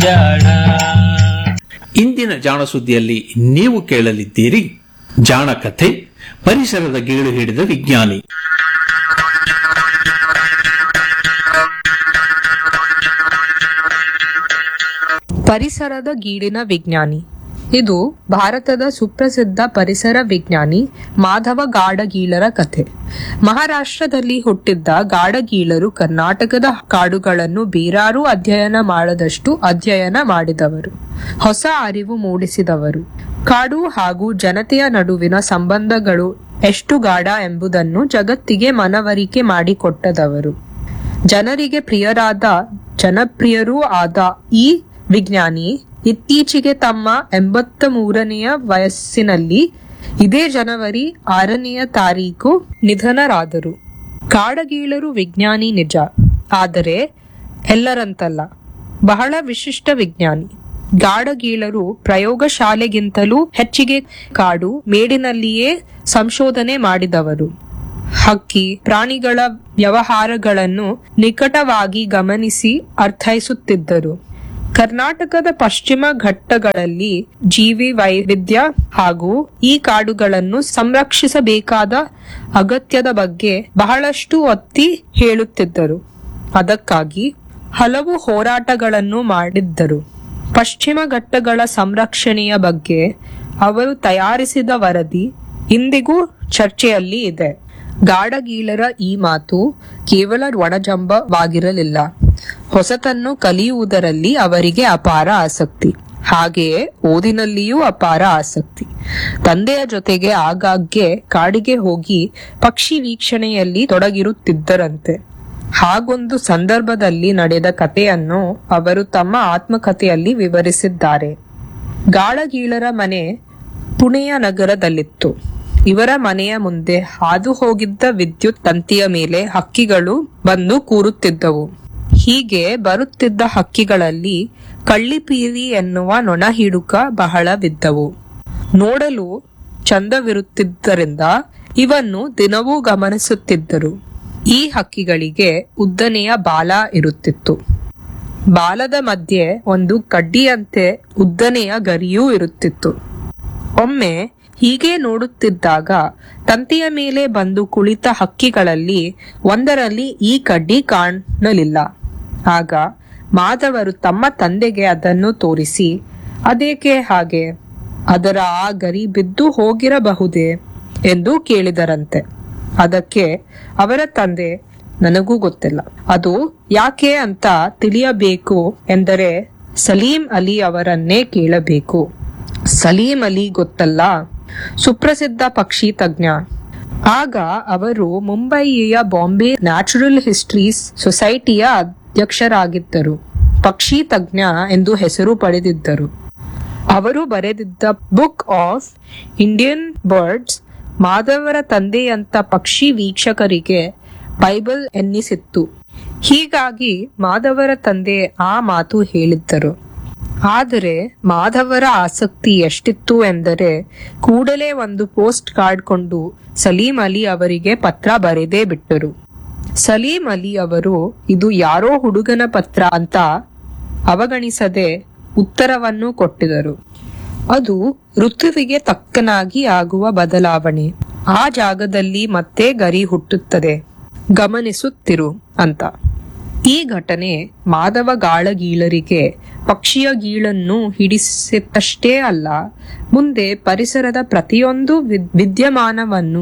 ಜಾಣ ಇಂದಿನ ಜಾಣ ಸುದ್ದಿಯಲ್ಲಿ ನೀವು ಕೇಳಲಿದ್ದೀರಿ ಜಾಣ ಕಥೆ ಪರಿಸರದ ಗೀಳು ಹಿಡಿದ ವಿಜ್ಞಾನಿ ಪರಿಸರದ ಗೀಳಿನ ವಿಜ್ಞಾನಿ ಇದು ಭಾರತದ ಸುಪ್ರಸಿದ್ಧ ಪರಿಸರ ವಿಜ್ಞಾನಿ ಮಾಧವ ಗಾಡಗೀಳರ ಕಥೆ ಮಹಾರಾಷ್ಟ್ರದಲ್ಲಿ ಹುಟ್ಟಿದ್ದ ಗಾಡಗೀಳರು ಕರ್ನಾಟಕದ ಕಾಡುಗಳನ್ನು ಬೇರಾರೂ ಅಧ್ಯಯನ ಮಾಡದಷ್ಟು ಅಧ್ಯಯನ ಮಾಡಿದವರು ಹೊಸ ಅರಿವು ಮೂಡಿಸಿದವರು ಕಾಡು ಹಾಗೂ ಜನತೆಯ ನಡುವಿನ ಸಂಬಂಧಗಳು ಎಷ್ಟು ಗಾಢ ಎಂಬುದನ್ನು ಜಗತ್ತಿಗೆ ಮನವರಿಕೆ ಮಾಡಿಕೊಟ್ಟದವರು ಜನರಿಗೆ ಪ್ರಿಯರಾದ ಜನಪ್ರಿಯರೂ ಆದ ಈ ವಿಜ್ಞಾನಿ ಇತ್ತೀಚೆಗೆ ತಮ್ಮ ಎಂಬತ್ತ ಮೂರನೆಯ ವಯಸ್ಸಿನಲ್ಲಿ ಇದೇ ಜನವರಿ ಆರನೆಯ ತಾರೀಕು ನಿಧನರಾದರು ಕಾಡಗೀಳರು ವಿಜ್ಞಾನಿ ನಿಜ ಆದರೆ ಎಲ್ಲರಂತಲ್ಲ ಬಹಳ ವಿಶಿಷ್ಟ ವಿಜ್ಞಾನಿ ಗಾಡಗೀಳರು ಪ್ರಯೋಗಶಾಲೆಗಿಂತಲೂ ಹೆಚ್ಚಿಗೆ ಕಾಡು ಮೇಡಿನಲ್ಲಿಯೇ ಸಂಶೋಧನೆ ಮಾಡಿದವರು ಹಕ್ಕಿ ಪ್ರಾಣಿಗಳ ವ್ಯವಹಾರಗಳನ್ನು ನಿಕಟವಾಗಿ ಗಮನಿಸಿ ಅರ್ಥೈಸುತ್ತಿದ್ದರು ಕರ್ನಾಟಕದ ಪಶ್ಚಿಮ ಘಟ್ಟಗಳಲ್ಲಿ ಜೀವಿ ವೈವಿಧ್ಯ ಹಾಗೂ ಈ ಕಾಡುಗಳನ್ನು ಸಂರಕ್ಷಿಸಬೇಕಾದ ಅಗತ್ಯದ ಬಗ್ಗೆ ಬಹಳಷ್ಟು ಒತ್ತಿ ಹೇಳುತ್ತಿದ್ದರು ಅದಕ್ಕಾಗಿ ಹಲವು ಹೋರಾಟಗಳನ್ನು ಮಾಡಿದ್ದರು ಪಶ್ಚಿಮ ಘಟ್ಟಗಳ ಸಂರಕ್ಷಣೆಯ ಬಗ್ಗೆ ಅವರು ತಯಾರಿಸಿದ ವರದಿ ಇಂದಿಗೂ ಚರ್ಚೆಯಲ್ಲಿ ಇದೆ ಗಾಡಗೀಳರ ಈ ಮಾತು ಕೇವಲ ಒಣಜಂಬವಾಗಿರಲಿಲ್ಲ ಹೊಸತನ್ನು ಕಲಿಯುವುದರಲ್ಲಿ ಅವರಿಗೆ ಅಪಾರ ಆಸಕ್ತಿ ಹಾಗೆಯೇ ಓದಿನಲ್ಲಿಯೂ ಅಪಾರ ಆಸಕ್ತಿ ತಂದೆಯ ಜೊತೆಗೆ ಆಗಾಗ್ಗೆ ಕಾಡಿಗೆ ಹೋಗಿ ಪಕ್ಷಿ ವೀಕ್ಷಣೆಯಲ್ಲಿ ತೊಡಗಿರುತ್ತಿದ್ದರಂತೆ ಹಾಗೊಂದು ಸಂದರ್ಭದಲ್ಲಿ ನಡೆದ ಕಥೆಯನ್ನು ಅವರು ತಮ್ಮ ಆತ್ಮಕಥೆಯಲ್ಲಿ ವಿವರಿಸಿದ್ದಾರೆ ಗಾಳಗೀಳರ ಮನೆ ಪುಣೆಯ ನಗರದಲ್ಲಿತ್ತು ಇವರ ಮನೆಯ ಮುಂದೆ ಹಾದು ಹೋಗಿದ್ದ ವಿದ್ಯುತ್ ತಂತಿಯ ಮೇಲೆ ಹಕ್ಕಿಗಳು ಬಂದು ಕೂರುತ್ತಿದ್ದವು ಹೀಗೆ ಬರುತ್ತಿದ್ದ ಹಕ್ಕಿಗಳಲ್ಲಿ ಕಳ್ಳಿಪೀರಿ ಎನ್ನುವ ನೊಣಹಿಡುಕ ಬಹಳವಿದ್ದವು ನೋಡಲು ಚಂದವಿರುತ್ತಿದ್ದರಿಂದ ಇವನ್ನು ದಿನವೂ ಗಮನಿಸುತ್ತಿದ್ದರು ಈ ಹಕ್ಕಿಗಳಿಗೆ ಉದ್ದನೆಯ ಬಾಲ ಇರುತ್ತಿತ್ತು ಬಾಲದ ಮಧ್ಯೆ ಒಂದು ಕಡ್ಡಿಯಂತೆ ಉದ್ದನೆಯ ಗರಿಯೂ ಇರುತ್ತಿತ್ತು ಒಮ್ಮೆ ಹೀಗೆ ನೋಡುತ್ತಿದ್ದಾಗ ತಂತಿಯ ಮೇಲೆ ಬಂದು ಕುಳಿತ ಹಕ್ಕಿಗಳಲ್ಲಿ ಒಂದರಲ್ಲಿ ಈ ಕಡ್ಡಿ ಕಾಣಲಿಲ್ಲ ಆಗ ಮಾಧವರು ತಮ್ಮ ತಂದೆಗೆ ಅದನ್ನು ತೋರಿಸಿ ಅದೇಕೆ ಹಾಗೆ ಅದರ ಆ ಗರಿ ಬಿದ್ದು ಹೋಗಿರಬಹುದೇ ಎಂದು ಕೇಳಿದರಂತೆ ಅದಕ್ಕೆ ಅವರ ತಂದೆ ನನಗೂ ಗೊತ್ತಿಲ್ಲ ಅದು ಯಾಕೆ ಅಂತ ತಿಳಿಯಬೇಕು ಎಂದರೆ ಸಲೀಂ ಅಲಿ ಅವರನ್ನೇ ಕೇಳಬೇಕು ಸಲೀಂ ಅಲಿ ಗೊತ್ತಲ್ಲ ಸುಪ್ರಸಿದ್ಧ ಪಕ್ಷಿ ತಜ್ಞ ಆಗ ಅವರು ಮುಂಬಯಿಯ ಬಾಂಬೆ ನ್ಯಾಚುರಲ್ ಹಿಸ್ಟ್ರೀಸ್ ಸೊಸೈಟಿಯ ಅಧ್ಯಕ್ಷರಾಗಿದ್ದರು ಪಕ್ಷಿ ತಜ್ಞ ಎಂದು ಹೆಸರು ಪಡೆದಿದ್ದರು ಅವರು ಬರೆದಿದ್ದ ಬುಕ್ ಆಫ್ ಇಂಡಿಯನ್ ಬರ್ಡ್ಸ್ ಮಾಧವರ ತಂದೆಯಂತ ಪಕ್ಷಿ ವೀಕ್ಷಕರಿಗೆ ಬೈಬಲ್ ಎನ್ನಿಸಿತ್ತು ಹೀಗಾಗಿ ಮಾಧವರ ತಂದೆ ಆ ಮಾತು ಹೇಳಿದ್ದರು ಆದರೆ ಮಾಧವರ ಆಸಕ್ತಿ ಎಷ್ಟಿತ್ತು ಎಂದರೆ ಕೂಡಲೇ ಒಂದು ಪೋಸ್ಟ್ ಕಾರ್ಡ್ ಕೊಂಡು ಸಲೀಂ ಅಲಿ ಅವರಿಗೆ ಪತ್ರ ಬರೆದೇ ಬಿಟ್ಟರು ಸಲೀಂ ಅಲಿ ಅವರು ಇದು ಯಾರೋ ಹುಡುಗನ ಪತ್ರ ಅಂತ ಅವಗಣಿಸದೆ ಉತ್ತರವನ್ನು ಕೊಟ್ಟಿದರು ಅದು ಋತುವಿಗೆ ತಕ್ಕನಾಗಿ ಆಗುವ ಬದಲಾವಣೆ ಆ ಜಾಗದಲ್ಲಿ ಮತ್ತೆ ಗರಿ ಹುಟ್ಟುತ್ತದೆ ಗಮನಿಸುತ್ತಿರು ಅಂತ ಈ ಘಟನೆ ಮಾಧವ ಗಾಳಗೀಳರಿಗೆ ಪಕ್ಷಿಯ ಗೀಳನ್ನು ಹಿಡಿಸಿತ್ತಷ್ಟೇ ಅಲ್ಲ ಮುಂದೆ ಪರಿಸರದ ಪ್ರತಿಯೊಂದು ವಿದ್- ವಿದ್ಯಮಾನವನ್ನು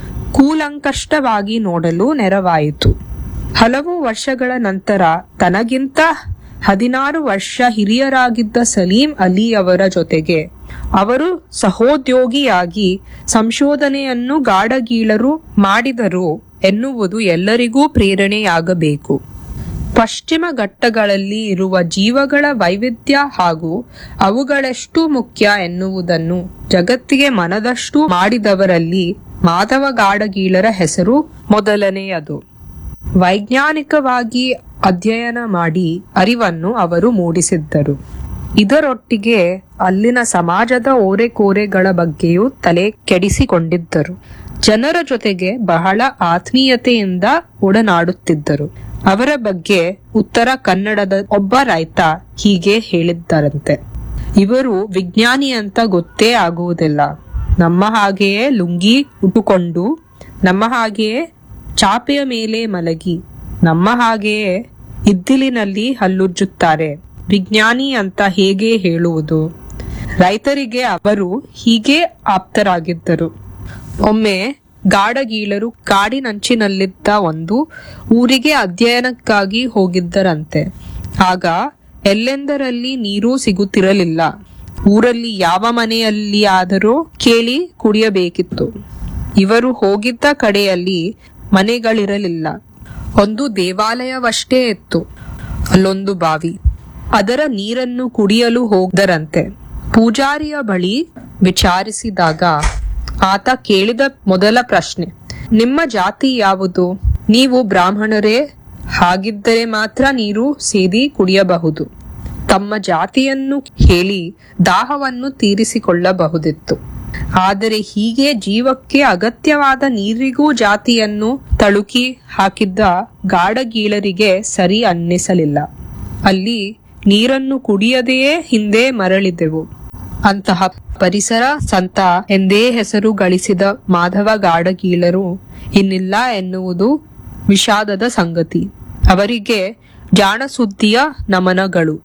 ಕೂಲಂಕಷ್ಟವಾಗಿ ನೋಡಲು ನೆರವಾಯಿತು ಹಲವು ವರ್ಷಗಳ ನಂತರ ತನಗಿಂತ ಹದಿನಾರು ವರ್ಷ ಹಿರಿಯರಾಗಿದ್ದ ಸಲೀಂ ಅಲಿ ಅವರ ಜೊತೆಗೆ ಅವರು ಸಹೋದ್ಯೋಗಿಯಾಗಿ ಸಂಶೋಧನೆಯನ್ನು ಗಾಢಗೀಳರು ಮಾಡಿದರು ಎನ್ನುವುದು ಎಲ್ಲರಿಗೂ ಪ್ರೇರಣೆಯಾಗಬೇಕು ಪಶ್ಚಿಮ ಘಟ್ಟಗಳಲ್ಲಿ ಇರುವ ಜೀವಗಳ ವೈವಿಧ್ಯ ಹಾಗೂ ಅವುಗಳೆಷ್ಟು ಮುಖ್ಯ ಎನ್ನುವುದನ್ನು ಜಗತ್ತಿಗೆ ಮನದಷ್ಟು ಮಾಡಿದವರಲ್ಲಿ ಮಾಧವ ಗಾಡಗೀಳರ ಹೆಸರು ಮೊದಲನೆಯದು ವೈಜ್ಞಾನಿಕವಾಗಿ ಅಧ್ಯಯನ ಮಾಡಿ ಅರಿವನ್ನು ಅವರು ಮೂಡಿಸಿದ್ದರು ಇದರೊಟ್ಟಿಗೆ ಅಲ್ಲಿನ ಸಮಾಜದ ಓರೆಕೋರೆಗಳ ಬಗ್ಗೆಯೂ ತಲೆ ಕೆಡಿಸಿಕೊಂಡಿದ್ದರು ಜನರ ಜೊತೆಗೆ ಬಹಳ ಆತ್ಮೀಯತೆಯಿಂದ ಒಡನಾಡುತ್ತಿದ್ದರು ಅವರ ಬಗ್ಗೆ ಉತ್ತರ ಕನ್ನಡದ ಒಬ್ಬ ರೈತ ಹೀಗೆ ಹೇಳಿದ್ದಾರಂತೆ ಇವರು ವಿಜ್ಞಾನಿ ಅಂತ ಗೊತ್ತೇ ಆಗುವುದಿಲ್ಲ ನಮ್ಮ ಹಾಗೆಯೇ ಲುಂಗಿ ಉಟ್ಟುಕೊಂಡು ನಮ್ಮ ಹಾಗೆಯೇ ಚಾಪೆಯ ಮೇಲೆ ಮಲಗಿ ನಮ್ಮ ಹಾಗೆಯೇ ಇದ್ದಿಲಿನಲ್ಲಿ ಹಲ್ಲುಜ್ಜುತ್ತಾರೆ ವಿಜ್ಞಾನಿ ಅಂತ ಹೇಗೆ ಹೇಳುವುದು ರೈತರಿಗೆ ಅವರು ಹೀಗೆ ಆಪ್ತರಾಗಿದ್ದರು ಒಮ್ಮೆ ಗಾಡಗೀಳರು ಕಾಡಿನಂಚಿನಲ್ಲಿದ್ದ ಒಂದು ಊರಿಗೆ ಅಧ್ಯಯನಕ್ಕಾಗಿ ಹೋಗಿದ್ದರಂತೆ ಆಗ ಎಲ್ಲೆಂದರಲ್ಲಿ ನೀರು ಸಿಗುತ್ತಿರಲಿಲ್ಲ ಊರಲ್ಲಿ ಯಾವ ಮನೆಯಲ್ಲಿಯಾದರೂ ಕೇಳಿ ಕುಡಿಯಬೇಕಿತ್ತು ಇವರು ಹೋಗಿದ್ದ ಕಡೆಯಲ್ಲಿ ಮನೆಗಳಿರಲಿಲ್ಲ ಒಂದು ದೇವಾಲಯವಷ್ಟೇ ಇತ್ತು ಅಲ್ಲೊಂದು ಬಾವಿ ಅದರ ನೀರನ್ನು ಕುಡಿಯಲು ಹೋಗದರಂತೆ ಪೂಜಾರಿಯ ಬಳಿ ವಿಚಾರಿಸಿದಾಗ ಆತ ಕೇಳಿದ ಮೊದಲ ಪ್ರಶ್ನೆ ನಿಮ್ಮ ಜಾತಿ ಯಾವುದು ನೀವು ಬ್ರಾಹ್ಮಣರೇ ಹಾಗಿದ್ದರೆ ಮಾತ್ರ ನೀರು ಸೇದಿ ಕುಡಿಯಬಹುದು ತಮ್ಮ ಜಾತಿಯನ್ನು ಹೇಳಿ ದಾಹವನ್ನು ತೀರಿಸಿಕೊಳ್ಳಬಹುದಿತ್ತು ಆದರೆ ಹೀಗೆ ಜೀವಕ್ಕೆ ಅಗತ್ಯವಾದ ನೀರಿಗೂ ಜಾತಿಯನ್ನು ತಳುಕಿ ಹಾಕಿದ್ದ ಗಾಡಗೀಳರಿಗೆ ಸರಿ ಅನ್ನಿಸಲಿಲ್ಲ ಅಲ್ಲಿ ನೀರನ್ನು ಕುಡಿಯದೆಯೇ ಹಿಂದೆ ಮರಳಿದೆವು ಅಂತಹ ಪರಿಸರ ಸಂತ ಎಂದೇ ಹೆಸರು ಗಳಿಸಿದ ಮಾಧವ ಗಾಡಗೀಳರು ಇನ್ನಿಲ್ಲ ಎನ್ನುವುದು ವಿಷಾದದ ಸಂಗತಿ ಅವರಿಗೆ ಜಾಣಸುದ್ದಿಯ ನಮನಗಳು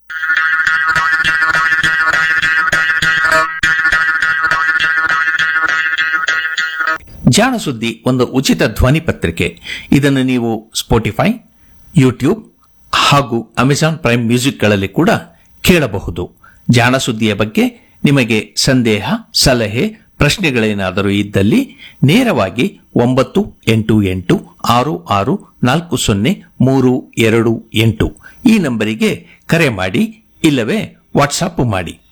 ಜಾಣ ಸುದ್ದಿ ಒಂದು ಉಚಿತ ಧ್ವನಿ ಪತ್ರಿಕೆ ಇದನ್ನು ನೀವು ಸ್ಪೋಟಿಫೈ ಯೂಟ್ಯೂಬ್ ಹಾಗೂ ಅಮೆಜಾನ್ ಪ್ರೈಮ್ ಮ್ಯೂಸಿಕ್ಗಳಲ್ಲಿ ಕೂಡ ಕೇಳಬಹುದು ಜಾಣ ಸುದ್ದಿಯ ಬಗ್ಗೆ ನಿಮಗೆ ಸಂದೇಹ ಸಲಹೆ ಪ್ರಶ್ನೆಗಳೇನಾದರೂ ಇದ್ದಲ್ಲಿ ನೇರವಾಗಿ ಒಂಬತ್ತು ಎಂಟು ಎಂಟು ಆರು ಆರು ನಾಲ್ಕು ಸೊನ್ನೆ ಮೂರು ಎರಡು ಎಂಟು ಈ ನಂಬರಿಗೆ ಕರೆ ಮಾಡಿ ಇಲ್ಲವೇ ವಾಟ್ಸಾಪ್ ಮಾಡಿ